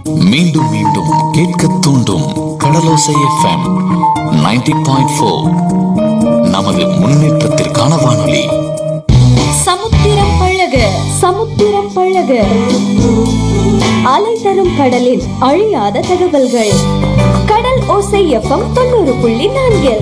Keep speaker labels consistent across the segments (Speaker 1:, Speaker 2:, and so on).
Speaker 1: மீண்டும் மீண்டும் கேட்க தூண்டும் கடலோசை எஃப்எம் 90.4 பாயிண்ட் ஃபோர் நமது முன்னேற்றத்திற்கான வானொலி
Speaker 2: சமுத்திரம் பழக சமுத்திரம் பழக அலை தரும் கடலின் அழியாத தகவல்கள் கடல் ஓசை எஃப்எம் தொண்ணூறு புள்ளி நான்கில்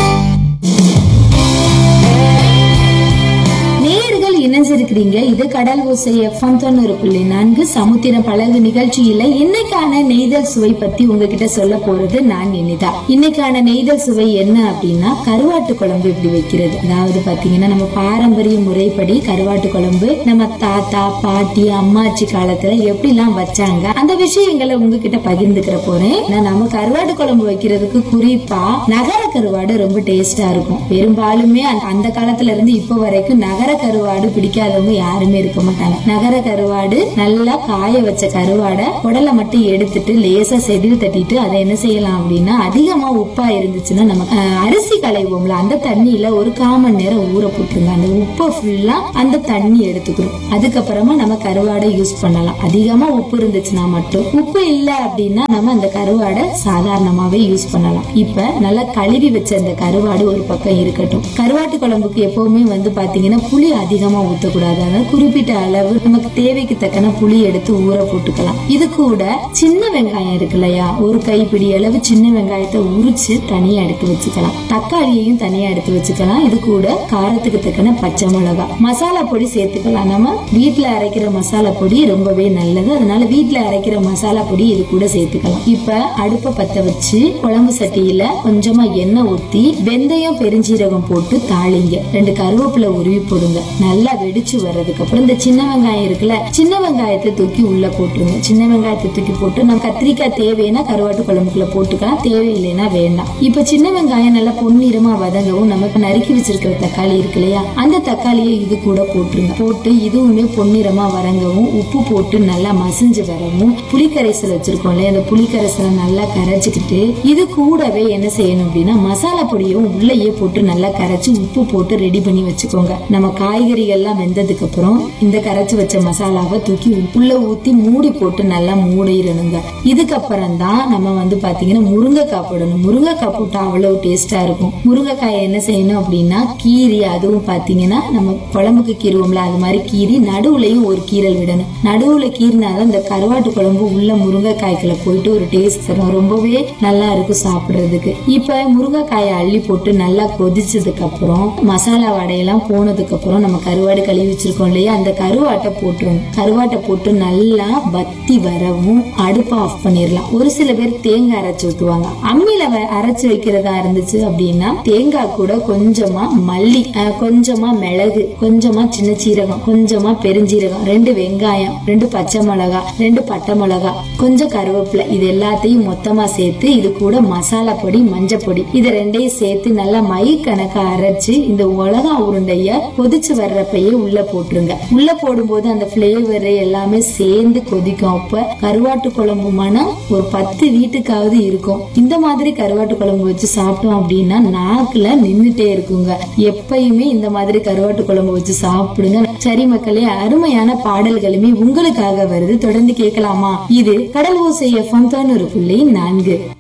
Speaker 3: நேயர்கள் இணைஞ்சிருக்கிறீங்க இது கடல் ஓசை எஃப்எம் தொண்ணூறு புள்ளி நான்கு சமுத்திர பழகு நிகழ்ச்சியில இன்னைக்கான நெய்தல் சுவை பத்தி உங்ககிட்ட சொல்ல போறது நான் இனிதா இன்னைக்கான நெய்தல் சுவை என்ன அப்படின்னா கருவாட்டு குழம்பு இப்படி வைக்கிறது அதாவது பாத்தீங்கன்னா நம்ம பாரம்பரிய முறைப்படி கருவாட்டு குழம்பு நம்ம தாத்தா பாட்டி அம்மாச்சி காலத்துல எப்படி எல்லாம் வச்சாங்க அந்த விஷயங்களை உங்ககிட்ட பகிர்ந்துக்கிற போறேன் நான் நம்ம கருவாட்டு குழம்பு வைக்கிறதுக்கு குறிப்பா நகர கருவாடு ரொம்ப டேஸ்டா இருக்கும் பெரும்பாலுமே அந்த- அந்த காலத்துல இருந்து இப்ப வரைக்கும் நகர கருவாடு பிடிக்காதவங்க யாருமே இருக்க மாட்டாங்க நகர கருவாடு நல்லா காய வச்ச கருவாடை குடலை மட்டும் எடுத்துட்டு லேசா செதில் தட்டிட்டு அதை என்ன செய்யலாம் அப்படின்னா அதிகமா உப்பா இருந்துச்சுன்னா நம்ம அஹ், அரிசி களைவோம்ல அந்த தண்ணியில ஒரு கால் மணி நேரம் ஊற போட்டுருங்க அந்த உப்பை ஃபுல்லா அந்த தண்ணி எடுத்துக்கிறோம் அதுக்கப்புறமா நம்ம கருவாடை யூஸ் பண்ணலாம் அதிகமா உப்பு இருந்துச்சுன்னா மட்டும் உப்பு இல்ல அப்படின்னா நம்ம அந்த கருவாடை சாதாரணமாவே யூஸ் பண்ணலாம் இப்ப நல்லா கழுவி வச்ச அந்த கருவாடு ஒரு பக்கம் இருக்கட்டும் கருவாட்டு குழம்புக்கு எப்பவுமே வந்து பாத்தீங்கன்னா புளி அதிகமா ஊத்தக்கூடாது அதனால குறிப்பிட்ட அளவு நமக்கு தேவைக்கு தக்கன புளி எடுத்து ஊற போட்டுக்கலாம் இது கூட சின்ன வெங்காயம் இருக்கு இல்லையா ஒரு கைப்பிடி அளவு சின்ன வெங்காயத்தை உரிச்சு தனியா எடுத்து வச்சுக்கலாம் தக்காளியையும் தனியா எடுத்து வச்சுக்கலாம் இது கூட காரத்துக்கு தக்கன பச்சை மிளகாய் மசாலா பொடி சேர்த்துக்கலாம் நம்ம வீட்ல அரைக்கிற மசாலா பொடி ரொம்பவே நல்லது அதனால வீட்ல அரைக்கிற மசாலா பொடி இது கூட சேர்த்துக்கலாம் இப்ப அடுப்ப பத்த வச்சு குழம்பு சட்டியில கொஞ்சமா எண்ணெய் ஊத்தி வெந்தயம் பெருஞ்சீரகம் போட்டு தாளிங்க ரெண்டு கருவேப்பிலை உருவி போடுங்க நல்லா வெடிச்சு வர்றதுக்கு அப்புறம் இந்த சின்ன வெங்காயம் இருக்குல்ல சின்ன வெங்காயத்தை தூக்கி உள்ள போட்டுருங்க சின்ன வெங்காயத்தை தூக்கி போட்டு நம்ம கத்திரிக்காய் தேவைன்னா கருவாட்டு குழம்புக்குள்ள போட்டுக்கலாம் தேவையில்லைன்னா வேண்டாம் இப்ப சின்ன வெங்காயம் நல்லா பொன்னிறமா வதங்கவும் நமக்கு நறுக்கி வச்சிருக்கிற தக்காளி இருக்கு இல்லையா அந்த தக்காளியை இது கூட போட்டுருங்க போட்டு இதுவுமே பொன்னிறமா வதங்கவும் உப்பு போட்டு நல்லா மசிஞ்சு வரவும் புளிக்கரைசல் வச்சிருக்கோம் இல்லையா அந்த புளிக்கரைசலை நல்லா கரைச்சிக்கிட்டு இது கூடவே என்ன செய்யணும் அப்படின்னா மசாலா பொடியும் உள்ளேயே போட்டு நல்லா கரைச்சு உப்பு போட்டு ரெடி பண்ணி வச்சுக்கோங்க நம்ம காய்கறிகள் எல்லாம் வெந்ததுக்கு அப்புறம் இந்த கரைச்சு வச்ச மசாலாவை தூக்கி உள்ள ஊத்தி மூடி போட்டு நல்லா மூடிடணுங்க இதுக்கப்புறம் தான் நம்ம வந்து பாத்தீங்கன்னா முருங்கைக்காய் போடணும் முருங்கைக்காய் போட்டா அவ்வளவு டேஸ்டா இருக்கும் முருங்கைக்காயை என்ன செய்யணும் அப்படின்னா கீரி அதுவும் பாத்தீங்கன்னா நம்ம குழம்புக்கு கீறுவோம்ல அது மாதிரி கீரி நடுவுலயும் ஒரு கீரல் விடணும் நடுவுல கீறினாதான் இந்த கருவாட்டு குழம்பு உள்ள முருங்கைக்காய்க்குள்ள போயிட்டு ஒரு டேஸ்ட் தரும் ரொம்பவே நல்லா இருக்கும் சாப்பிடுறதுக்கு இப்ப முருங்கைக்காயை அள்ளி போட்டு நல்லா கொதிச்சதுக்கு அப்புறம் மசாலா வடையெல்லாம் போனதுக்கு அப்புறம் நம்ம கருவாடு கழுவி வச்சிருக்கோம் இல்லையா அந்த கருவாட்டை போட்டுரும் கருவாட்டை போட்டு நல்லா வத்தி வரவும் அடுப்பை ஆஃப் பண்ணிடலாம் ஒரு சில பேர் தேங்காய் அரைச்சு ஊத்துவாங்க அம்மியில வ- அரைச்சு வைக்கிறதா இருந்துச்சு அப்படின்னா தேங்காய் கூட கொஞ்சமா மல்லி அஹ், கொஞ்சமா மிளகு கொஞ்சமா சின்ன சீரகம் கொஞ்சமா பெருஞ்சீரகம் ரெண்டு வெங்காயம் ரெண்டு பச்சை மிளகா ரெண்டு பட்டை மிளகா கொஞ்சம் கருவேப்பிலை இது எல்லாத்தையும் மொத்தமா சேர்த்து இது கூட மசாலா பொடி மஞ்சள் பொடி இது ரெண்டையும் சேர்த்து நல்லா மை கணக்கா அரைச்சு இந்த உலகா உருண்டைய கொதிச்சு வர்றப்பயே உள்ள போட்டுருங்க உள்ள போடும்போது அந்த பிளேவர் எல்லாமே சேர்ந்து கொதிக்கும் அப்ப கருவாட்டு குழம்பு மனம் ஒரு பத்து வீட்டுக்காவது இருக்கும் இந்த மாதிரி கருவாட்டு குழம்பு வச்சு சாப்பிட்டோம் அப்படின்னா நாக்குல நின்னுட்டே இருக்குங்க எப்பயுமே இந்த மாதிரி கருவாட்டு குழம்பு வச்சு சாப்பிடுங்க சரி மக்களே அருமையான பாடல்களுமே உங்களுக்காக வருது தொடர்ந்து கேட்கலாமா இது கடல் ஓசை எஃப்எம் தொண்ணூறு புள்ளி நான்கு